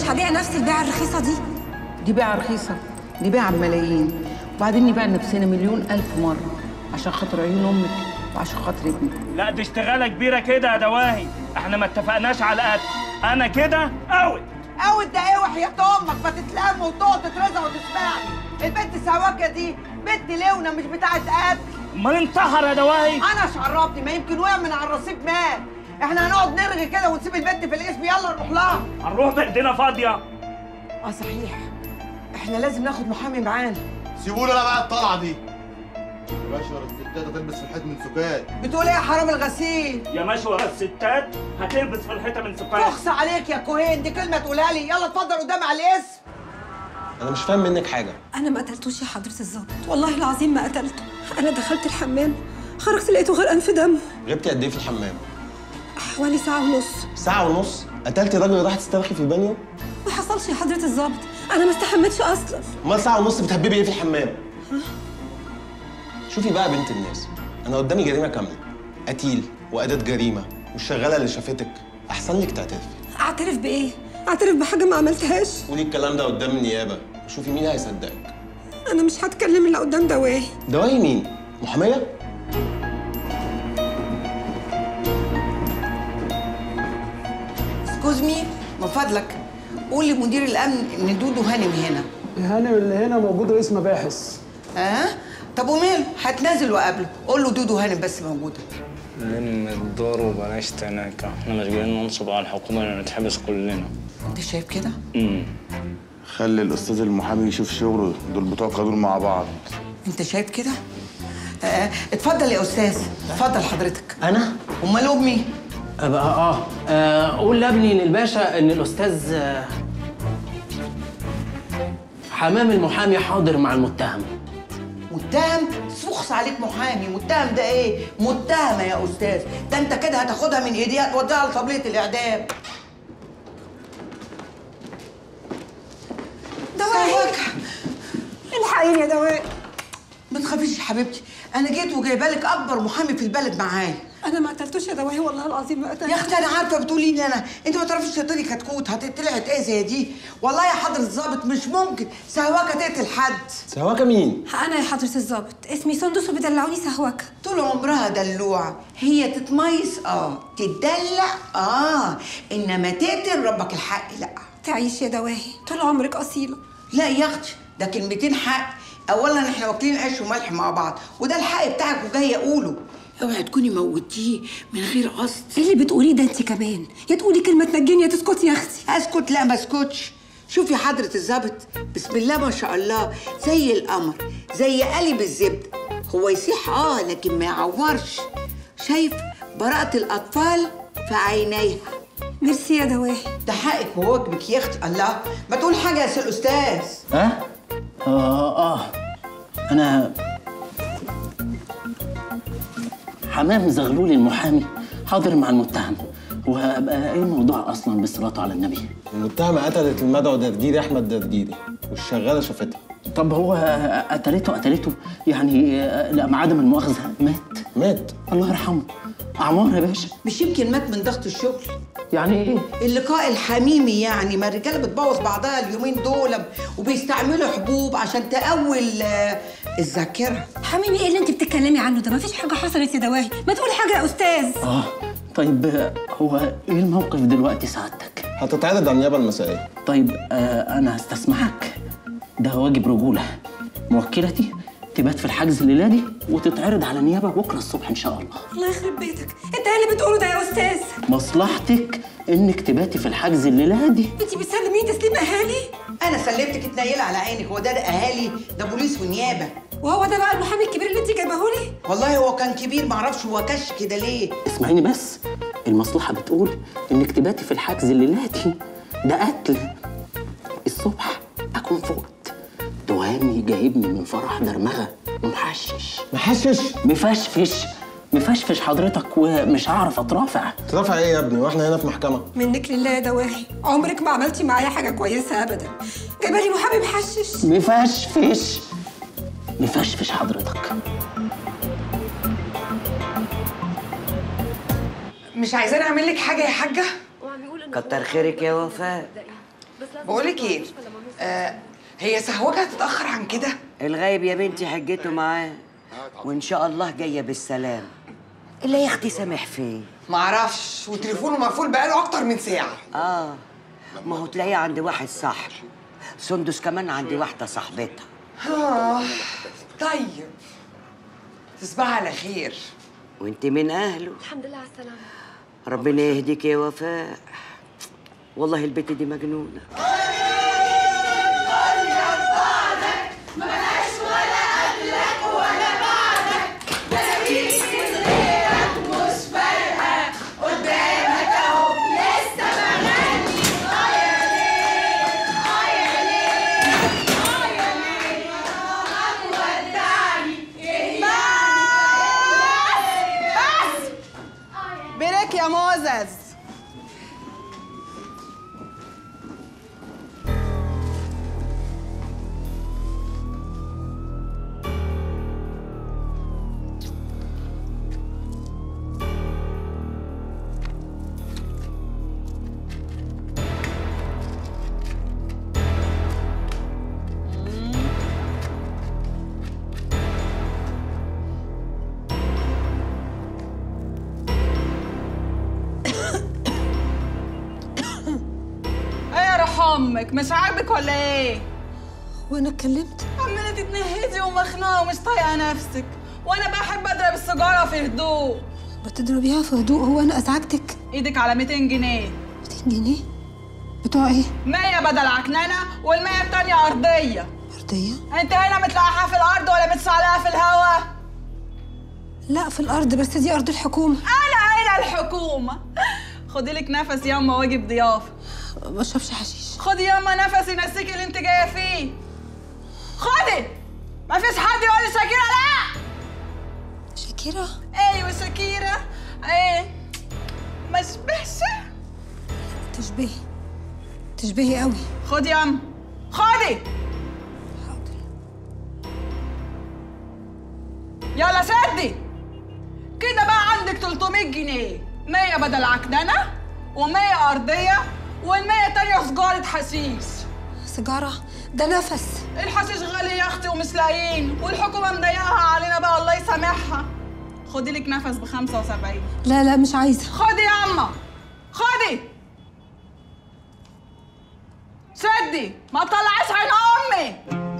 هبيع نفس البيعه الرخيصه دي دي بيعة رخيصة دي بيعة بملايين وبعدين نبيع نفسنا مليون ألف مرة عشان خاطر عيون أمك وعشان خاطر ابنك لا دي اشتغاله كبيره كده يا دواهي احنا ما اتفقناش على قد انا كده اوت اوت ده ايه وحياة امك ما تتلم وتقعد تترزع وتسمعني البنت السواكه دي بنت لونة مش بتاعت قتل امال انتحر يا دواهي انا شعربني ما يمكن وقع من على الرصيف مات احنا هنقعد نرغي كده ونسيب البنت في الاسم يلا نروح لها هنروح بايدينا فاضيه اه صحيح احنا لازم ناخد محامي معانا سيبوا لنا بقى الطلعه دي يا باشا الستات هتلبس في الحيط من سكات بتقول ايه يا حرام الغسيل يا مشوى الستات هتلبس في الحيطه من سكان تخص عليك يا كوهين دي كلمه تقولها لي يلا اتفضل قدامي على الاسم انا مش فاهم منك حاجه انا ما قتلتوش يا حضره الظابط والله العظيم ما قتلته انا دخلت الحمام خرجت لقيته غرقان في دم غبتي قد ايه في الحمام حوالي ساعه ونص ساعه ونص قتلتي راجل راح تسترخي في البانيو ما حصلش يا حضره الظابط انا ما استحملتش اصلا امال ساعه ونص بتهببي ايه في الحمام شوفي بقى بنت الناس انا قدامي جريمه كامله قتيل واداه جريمه والشغاله اللي شافتك احسن لك تعترفي اعترف بايه اعترف بحاجه ما عملتهاش قولي الكلام ده قدام النيابه وشوفي مين هيصدقك انا مش هتكلم الا قدام دواهي دواهي مين محاميه اسكوز مي من فضلك قول لمدير الامن ان دودو هانم هنا هانم اللي هنا موجود رئيس مباحث ها طب وماله هتنازل وقابله قول له دودو هانم بس موجوده لم الدار وبلاش تناكة احنا مش جايين ننصب على الحكومة اللي نتحبس كلنا انت شايف كده امم خلي الاستاذ المحامي يشوف شغله دول بتوع قانون مع بعض انت شايف كده آه اتفضل يا استاذ اتفضل حضرتك انا امال امي أبقى آه. اه قول لابني للباشا ان الاستاذ آه، حمام المحامي حاضر مع المتهم متهم سخص عليك محامي متهم ده ايه متهمه يا استاذ ده انت كده هتاخدها من ايديها توديها لطبليه الاعدام دواهي الحقيني يا دواهي ما تخافيش يا حبيبتي انا جيت وجايبه لك اكبر محامي في البلد معايا انا ما قتلتوش يا دواهي والله العظيم ما قتلته يا اختي انا عارفه بتقولي لي انا انت ما تعرفيش تقتلي كتكوت هتطلعت ايه زي دي والله يا حضره الظابط مش ممكن سهواكه تقتل حد سهواكه مين انا يا حضره الظابط اسمي سندس وبيدلعوني سهوكه طول عمرها دلوعه هي تتميز اه تدلع اه انما تقتل ربك الحق لا تعيش يا دواهي طول عمرك اصيله لا يا اختي ده كلمتين حق اولا احنا واكلين عيش وملح مع بعض وده الحق بتاعك وجاي اقوله اوعي تكوني موتيه من غير قصد ايه اللي بتقوليه ده انت كمان يا تقولي كلمه تنجيني يا تسكتي يا اختي اسكت لا ما اسكتش شوفي حضرة الظابط بسم الله ما شاء الله زي القمر زي قلب الزبدة هو يصيح اه لكن ما يعورش شايف براءة الأطفال في عينيها ميرسي يا دواهي ده حقك وواجبك يا اختي الله ما تقول حاجة يا سي الأستاذ ها اه اه انا حمام زغلول المحامي حاضر مع المتهم وهبقى ايه الموضوع اصلا بالصلاه على النبي المتهمه قتلت المدعو درديري احمد درديري والشغاله شافتها طب هو قتلته قتلته يعني آه، لا مع عدم المؤاخذه مات مات الله يرحمه اعمار يا باشا مش يمكن مات من ضغط الشغل يعني ايه اللقاء الحميمي يعني ما الرجاله بتبوظ بعضها اليومين دول وبيستعملوا حبوب عشان تقوي ال- الذاكره حميمي ايه اللي انت بتتكلمي عنه ده مفيش حاجه حصلت يا دواهي ما تقولي حاجه يا استاذ اه طيب آه، هو ايه الموقف دلوقتي سعادتك هتتعرض على النيابه المسائيه طيب آه انا هستسمحك ده واجب رجوله موكلتي تبات في الحجز الليله دي وتتعرض على النيابه بكره الصبح ان شاء الله الله يخرب بيتك انت ايه اللي بتقوله ده يا استاذ مصلحتك انك تباتي في الحجز الليله دي انت بتسلميني تسليم اهالي انا سلمتك اتنيله على عينك هو ده, ده اهالي ده بوليس ونيابه وهو ده بقى المحامي الكبير اللي انت جايبهولي والله هو كان كبير معرفش هو كش كده ليه اسمعيني بس المصلحه بتقول انك تباتي في الحجز الليله دي ده قتل الصبح اكون فقت دوامي جايبني من فرح درمغه ومحشش محشش مفشفش مفشفش حضرتك ومش هعرف اترافع ترافع ايه يا ابني واحنا هنا في محكمه منك لله يا دواهي عمرك ما عملتي معايا حاجه كويسه ابدا جايبه لي محامي محشش مفشفش مفشفش حضرتك مش عايزاني اعمل لك حاجه يا حاجه كتر خيرك يا وفاء بقولك ايه آه هي سهوكة هتتأخر عن كده الغايب يا بنتي حجته معاه وان شاء الله جايه بالسلام الا يا اختي سامح فين معرفش وتليفونه مقفول بقاله أكتر من ساعة اه ما هو تلاقيه عند واحد صاحبه سندس كمان عند واحده صاحبتها آه طيب تصبح على خير وانت من اهله الحمد لله على السلامة ربنا يهديك يا وفاء والله البت دي مجنونه بريك يا موزز ايه يا روح امك مش عاجبك ولا ايه؟ وانا اتكلمت عمالة تتنهدي ومخنوقة ومش طايقة نفسك وانا بحب اضرب السيجارة في هدوء بتضربيها في هدوء هو انا ازعجتك ايدك على 200 جنيه 200 جنيه بتوع ايه 100 بدل عكننة وال100 التانية أرضية أرضية؟ انت هنا متلقحة في الأرض ولا متشعلقة في الهوا؟ لا في الارض بس دي ارض الحكومه أنا هنا الحكومة خدي لك نفس ياما واجب ضيافة ما بشربش حشيش خدي ياما نفس ينسيكي اللي انت جاية فيه خدي مفيش حد يقول لي شاكيرة لا شاكيرة؟ ايوه شاكيرة ايه ما شبهش تشبهي تشبهي قوي خدي ياما خدي يلا سدي كده بقى عندك 300 جنيه 100 بدل عكننة و100 أرضية وال100 تانية سجارة حشيش سيجاره ده نفس الحشيش غالي يا اختي ومش لاقيين والحكومة مضيقها علينا بقى الله يسامحها خدي لك نفس ب 75 لا لا مش عايزه خدي يا اما خدي سدي ما تطلعيش عين امي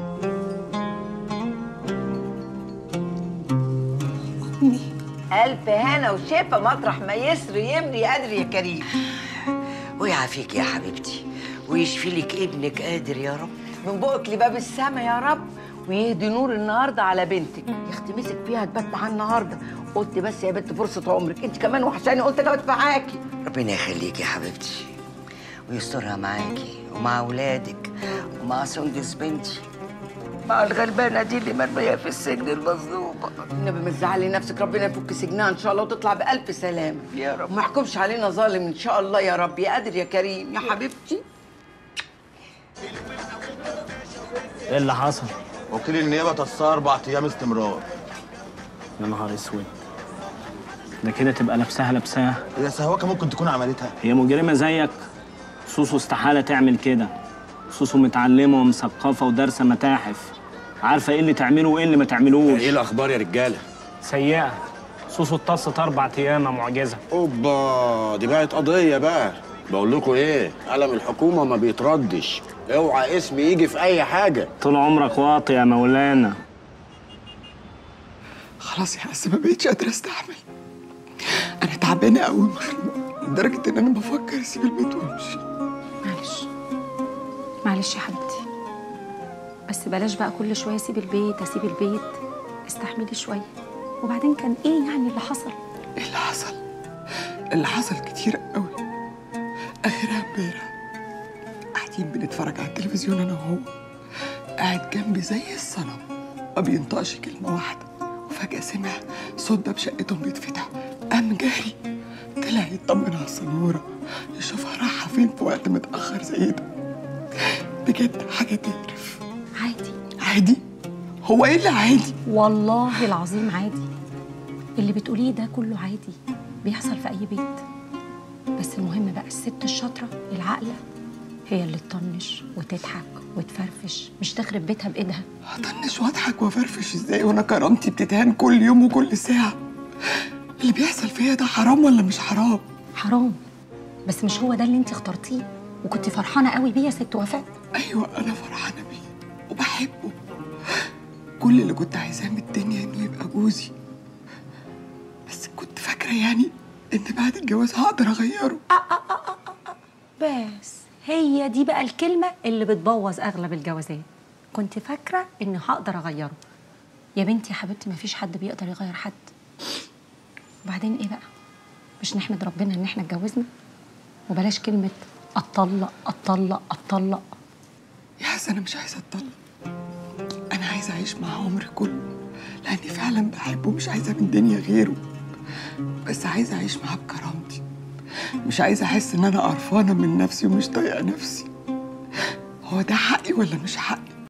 ألف هنا وشفا مطرح ما يسري يمري قادر يا كريم ويعافيك يا حبيبتي ويشفي لك ابنك قادر يا رب من بقك لباب السما يا رب ويهدي نور النهارده على بنتك يا اختي مسك فيها تبات معاها النهارده قلت بس يا بنت فرصه عمرك انت كمان وحشاني قلت ابات معاكي ربنا يخليكي يا حبيبتي ويسترها معاكي ومع اولادك ومع سندس بنتي مع الغلبانه دي اللي مرميه في السجن المظلومه النبي ما تزعلي نفسك ربنا يفك سجنها ان شاء الله وتطلع بالف سلامه يا رب وما يحكمش علينا ظالم ان شاء الله يا رب يا قادر يا كريم يا حبيبتي ايه اللي حصل؟ وكيل النيابه تصار اربع ايام استمرار يا نهار اسود ده كده تبقى لابساها لابساها هي سهوكه ممكن تكون عملتها هي مجرمه زيك سوسو استحاله تعمل كده سوسو متعلمه ومثقفه ودارسه متاحف عارفه ايه اللي تعمله وايه اللي ما تعملوش ايه الاخبار يا رجاله سيئه سوسو اتصت اربع ايام يا معجزه اوبا دي بقت قضيه بقى بقول لكم ايه قلم الحكومه ما بيتردش اوعى اسمي يجي في اي حاجه طول عمرك واطي يا مولانا خلاص يا حس ما بقتش قادرة استحمل أنا تعبانة قوي مخنوقة لدرجة إن أنا بفكر أسيب البيت وأمشي معلش معلش يا حبيبتي بس بلاش بقى كل شويه اسيب البيت اسيب البيت استحملي شويه وبعدين كان ايه يعني اللي حصل إيه اللي حصل؟ اللي حصل كتير قوي آخرها امبارح قاعدين بنتفرج على التلفزيون أنا وهو قاعد جنبي زي الصنم ما بينطقش كلمة واحدة وفجأة سمع صوت باب شقتهم بيتفتح قام جاري طلع يطمن على السنورة يشوفها رايحة فين في وقت متأخر زي ده بجد حاجة تقرف عادي عادي هو ايه اللي عادي والله العظيم عادي اللي بتقوليه ده كله عادي بيحصل في اي بيت بس المهم بقى الست الشاطره العاقله هي اللي تطنش وتضحك وتفرفش مش تخرب بيتها بايدها هطنش واضحك وافرفش ازاي وانا كرامتي بتتهان كل يوم وكل ساعه اللي بيحصل فيا ده حرام ولا مش حرام حرام بس مش هو ده اللي انت اخترتيه وكنت فرحانه قوي بيه يا ست وفاء ايوه انا فرحانه بيه وبحبه كل اللي كنت عايزاه من الدنيا انه يبقى جوزي بس كنت فاكره يعني ان بعد الجواز هقدر اغيره بس هي دي بقى الكلمه اللي بتبوظ اغلب الجوازات كنت فاكره اني هقدر اغيره يا بنتي يا حبيبتي مفيش حد بيقدر يغير حد وبعدين ايه بقى مش نحمد ربنا ان احنا اتجوزنا وبلاش كلمه اتطلق اتطلق اتطلق يا حسن انا مش عايزه اتطلق انا عايزه اعيش معاه عمري كله لاني فعلا بحبه مش عايزه من الدنيا غيره بس عايزه اعيش معاه بكرامتي مش عايزه احس ان انا قرفانه من نفسي ومش طايقه نفسي هو ده حقي ولا مش حقي